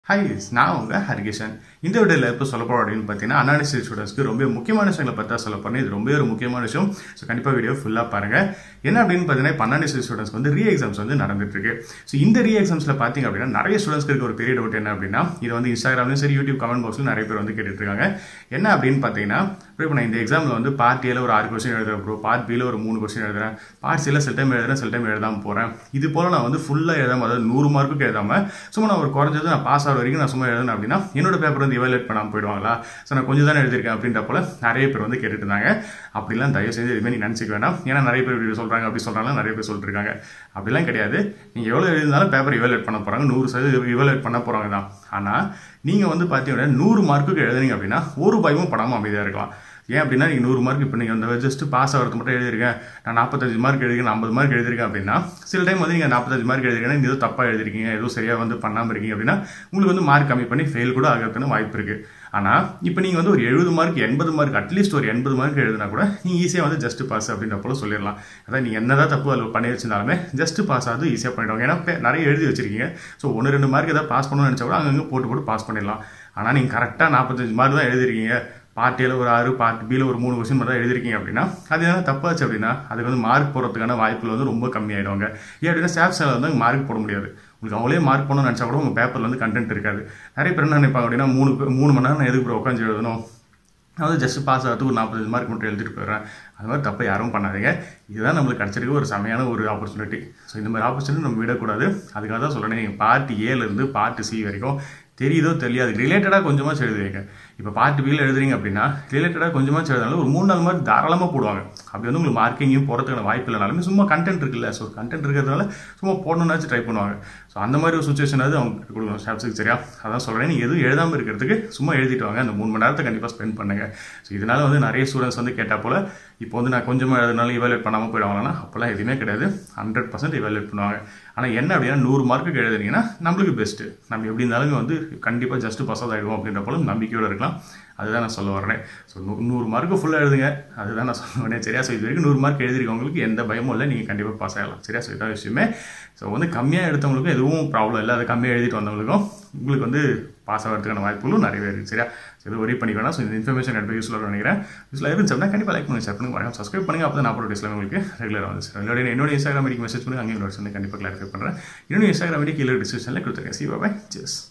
hi நான் உங்க ஹரிகிஷன் இந்த வீடியோவில் எப்போ சொல்ல போகிறோம் அப்படின்னு பார்த்தீங்கன்னா அனாலிசி ஸ்டூடெண்ட்ஸ்க்கு ரொம்ப முக்கியமான விஷயங்களை பற்றி தான் சொல்ல போறேன் இது ரொம்ப ஒரு முக்கியமான விஷயம் ஸோ கண்டிப்பாக வீடியோ ஃபுல்லாக பாருங்க என்ன அப்படின்னு பார்த்தீங்கன்னா இப்போ அனாலிசி ஸ்டூடெண்ட்ஸ்க்கு வந்து ரீ எக்ஸாம்ஸ் வந்து நடந்துட்டு இருக்கு ஸோ இந்த ரீ எக்ஸாம்ஸில் பார்த்தீங்க அப்படின்னா நிறைய ஸ்டூடெண்ட்ஸ்க்கு இருக்க ஒரு பெரிய டவுட் என்ன அப்படின்னா இது வந்து இன்ஸ்டாகிராம்லையும் சரி யூடியூப் கமெண்ட் பாக்ஸில் நிறைய பேர் வந்து கேட்டுட்டு இருக்காங்க என்ன அப்படின்னு பார்த்தீங்கன்னா இப்போ நான் இந்த எக்ஸாமில் வந்து பார்ட் ஏல ஒரு ஆறு கொஸ்டின் எழுதுறேன் ப்ரோ பார்ட் பியில் ஒரு மூணு கொஸ்டின் எழுதுறேன் பார்ட் சில சில டைம் எழுதுறேன் சில டைம் எழுதாமல் போகிறேன் இது போல் நான் வந்து ஃபுல்லாக எழுதாம அதாவது நூறு மார்க்குக்கு எழுதாம சும்மா நான் ஒரு குறைஞ்சது நான் பாஸ் ஆகிற வரைக்கும் நான் சும்மா எழுதுனேன் அப்படின்னா என்னோட பேப்பர் வந்து இவாலுவேட் பண்ணாமல் போயிடுவாங்களா ஸோ நான் கொஞ்சம் தானே எழுதியிருக்கேன் அப்படின்ற போல நிறைய பேர் வந்து கேட்டுட்டு இருந்தாங்க அப்படிலாம் தயவு செஞ்சு எதுவுமே நீ நினச்சிக்க வேணாம் ஏன்னா நிறைய பேர் இப்படி சொல்கிறாங்க அப்படி சொல்கிறாங்க நிறைய பேர் சொல்லிட்டு இருக்காங்க அப்படிலாம் கிடையாது நீங்கள் எவ்வளோ எழுதினாலும் பேப்பர் இவாலுவேட் பண்ண போகிறாங்க நூறு சதவீதம் இவாலுவேட் பண்ண போகிறாங்க தான் ஆனால் நீங்கள் வந்து பார்த்தீங்கன்னா நூறு மார்க்குக்கு எழுதுனீங்க அப்படின்னா ஒரு பயமும் படாமல் அமைதியாக இருக்கலாம் ஏன் அப்படின்னா நீங்கள் நூறு மார்க் இப்போ நீங்கள் அந்த ஜஸ்ட் பாஸ் ஆகிறது மட்டும் எழுதிருக்கேன் நான் நாற்பத்தஞ்சு மார்க் எழுதிருக்கேன் ஐம்பது மார்க் எழுதிருக்கேன் அப்படின்னா சில டைம் வந்து நீங்கள் நாற்பத்தஞ்சு மார்க் எழுதிருக்கீங்கன்னா ஏதோ தப்பாக எழுதிருக்கீங்க ஏதோ சரியாக வந்து பண்ணாமல் இருக்கீங்க அப்படின்னா உங்களுக்கு வந்து மார்க் கம்மி பண்ணி ஃபெயில் கூட ஆகிறதுக்கு வாய்ப்பு இருக்குது ஆனால் இப்போ நீங்கள் வந்து ஒரு எழுபது மார்க் எண்பது மார்க் அட்லீஸ்ட் ஒரு எண்பது மார்க் எழுதினா கூட நீங்கள் ஈஸியாக வந்து ஜஸ்ட் பாஸ் அப்படின்ற போல சொல்லிடலாம் அதான் நீங்கள் என்னதான் தப்பு அதில் பண்ணி வச்சிருந்தாலுமே ஜஸ்ட் பாஸ் ஆகுது ஈஸியாக பண்ணிடுவாங்க ஏன்னா இப்ப நிறைய எழுதி வச்சிருக்கீங்க ஸோ ஒன்று ரெண்டு மார்க் ஏதாவது பாஸ் பண்ணணும்னு நினச்சா கூட அங்கங்கே போட்டு போட்டு பாஸ் பண்ணிடலாம் ஆனால் நீங்கள் கரெக்டாக நாற்பத்தஞ்சு மார்க் தான் எழுதிருக்கீங்க பார்ட் ஏல ஒரு ஆறு பார்ட் பியில் ஒரு மூணு கொஸ்டின் மட்டும் எழுதிருக்கீங்க அப்படின்னா அது என்ன தப்பாச்சு அப்படின்னா அதுக்கு வந்து மார்க் போடுறதுக்கான வாய்ப்புகள் வந்து ரொம்ப கம்மியாயிடுவாங்க ஏன் அப்படின்னா ஸ்டாஃப் சேலை வந்து மார்க் போட முடியாது உங்களுக்கு அவங்களே மார்க் பண்ணணும்னு நினச்சா கூட உங்கள் பேப்பரில் வந்து கண்டென்ட் இருக்காது நிறைய பேர் என்ன நினைப்பாங்க அப்படின்னா மூணு மூணு மணி நேரம் நான் எதுக்கு உட்காந்து எழுதணும் நான் வந்து ஜஸ்ட் பாஸ் ஆகிறதுக்கு ஒரு நாற்பத்தஞ்சு மார்க் மட்டும் எழுதிட்டு போயிடுறேன் அது மாதிரி தப்பை யாரும் பண்ணாதீங்க இதுதான் நம்மளுக்கு கிடச்சிருக்க ஒரு செமையான ஒரு ஆப்பர்ச்சுனிட்டி ஸோ இந்த மாதிரி ஆப்பர்ச்சுனிட்டி நம்ம விடக்கூடாது அதுக்காக தான் சொல்கிறேன் நீங்கள் பார்ட் ஏலேருந்து பார்ட் சி வரைக்கும் தெரியுதோ தெரியாது ரிலேட்டடாக கொஞ்சமாக எழுதுவீங்க இப்போ பார்ட் பியில் எழுதுறீங்க அப்படின்னா ரிலேட்டடாக கொஞ்சமாக எழுதினாலும் ஒரு மூணு நாலு மார்க் தாராளமாக போடுவாங்க அப்படி வந்து உங்களுக்கு மார்க்கிங்கையும் போகிறதுக்கான வாய்ப்பு இல்லைனாலுமே சும்மா கண்டென்ட் இருக்குல்ல ஸோ கண்டென்ட் இருக்கிறதுனால சும்மா போடணுன்னாச்சும் ட்ரை பண்ணுவாங்க ஸோ அந்த மாதிரி ஒரு சுச்சுவேஷனாவது அவங்க கொடுக்கணும் ஸ்டாஃப்ஸுக்கு சரியா அதான் சொல்கிறேன் நீங்கள் எதுவும் எழுதாமல் இருக்கிறதுக்கு சும்மா எழுதிட்டு வாங்க அந்த மூணு மணி நேரத்தை கண்டிப்பாக ஸ்பெண்ட் பண்ணுங்க ஸோ இதனால வந்து நிறைய ஸ்டூடெண்ட்ஸ் வந்து கேட்டால் போல் இப்போ வந்து நான் கொஞ்சமாக எழுதினாலும் இவாலுவேட் பண்ணாமல் போயிடுவாங்கன்னா அப்போல்லாம் எதுவுமே கிடையாது ஹண்ட்ரட் பர்சன்ட் இவாலுவேட் பண்ணுவாங்க ஆனால் என்ன அப்படின்னா நூறு மார்க்குக்கு எழுதுனீங்கன்னா நம்மளுக்கு பெஸ்ட்டு நம்ம எப்படி இருந்தாலும் வந்து கண்டிப்பாக ஜஸ்ட் பாஸ் ஆகிடுவோம் அப்படின்ற போல நம்பிக்கையோடு இருக்கலாம் அதுதான் நான் சொல்ல வரேன் ஸோ நூறு மார்க்கு ஃபுல்லாக எழுதுங்க அதுதான் நான் சொல்ல வரேன் சரியா ஸோ இது வரைக்கும் நூறு மார்க் எழுதிருக்கவங்களுக்கு எந்த பயமும் இல்லை நீங்கள் கண்டிப்பாக பாஸ் ஆகலாம் சரியா ஸோ இதான் விஷயமே ஸோ வந்து கம்மியாக எடுத்தவங்களுக்கும் எதுவும் ப்ராப்ளம் இல்லை அது கம்மியாக எழுதிட்டு வந்தவங்களுக்கும் உங்களுக்கு வந்து பாஸ் ஆகிறதுக்கான வாய்ப்புகளும் நிறையவே இருக்குது சரியா ஸோ இது ஒரி பண்ணிக்கணும் ஸோ இந்த இன்ஃபர்மேஷன் கண்டிப்பாக யூஸ்ஃபுல்லாக நினைக்கிறேன் யூஸ்ஃபுல்லாக இருந்துச்சு அப்படின்னா கண்டிப்பாக லைக் பண்ணி ஷேர் பண்ணுங்க வணக்கம் சப்ஸ்கிரைப் பண்ணுங்க அப்போ தான் நான் போகிற டிஸ்லாம் உங்களுக்கு ரெகுலராக வந்து சார் என்னோட என்னோட இன்ஸ்டாகிராம் மெசேஜ் பண்ணுங்க அங்கேயும் வந்து கண்டிப்பாக கிளாரிஃபை பண்ணுறேன் இன்னொரு இன்ஸ்டாகிராம் கீழே டிஸ்கிரிப்ஷனில் கொடுத்துருக்கேன் சி பாய் ஜெஸ்